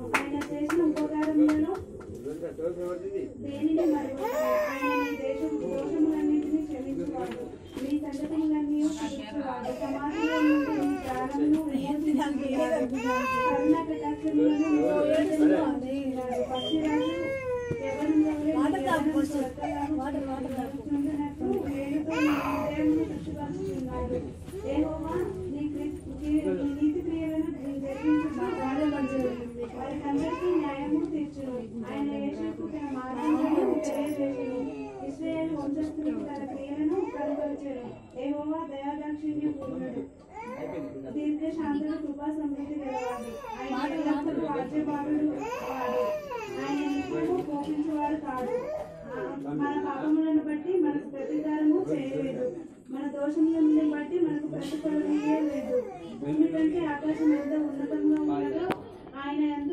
ఆయన చేసిన ఉపకారములను దేనిని మరవలేదు. ఆయన మీ దేశం దోషములన్నింటినీ క్షమించువాడు మీ సంగతులన్నీ తీర్చువాడు సమాధిలో నుండి మీ ప్రాణమును విమోచించువాడు. కరుణ కటాక్షములను మోయించువాడు. పక్షిరాజు ఎవరు చూస్తున్నట్టు వేడుతో మీ హృదయమును తృప్తిపరుచుచున్నాడు. యెహోవా నీ క్రి- నీ- నీ నీతి క్రియలను జరిగించుచు వారికందరికీ న్యాయము తీర్చును ఆయన యేషుకు తన మార్గములను తెలియజేయును ఇశ్రాయేలు వంశస్థులకు తన క్రియలను కనపరిచెను యెహోవా దయాదాక్షిణ్య పూర్ణుడు దీర్ఘశాంతుడు కృపా సమృద్ధి గలవాడు ఆయన ఎల్లప్పుడూ రాజ్యపాలుడు వాడు ఆయన నిత్యము కోపించేవాడు కాదు ఆ, మన పాపములను బట్టి మనకు ప్రతీకారము చేయలేదు మన దోషములను బట్టి మనకు ప్రతిఫలం లేదు భూమి కంటే ఆకాశం ఎంత ఉన్నతంగా ఉన్నదో ఆయన ఎంత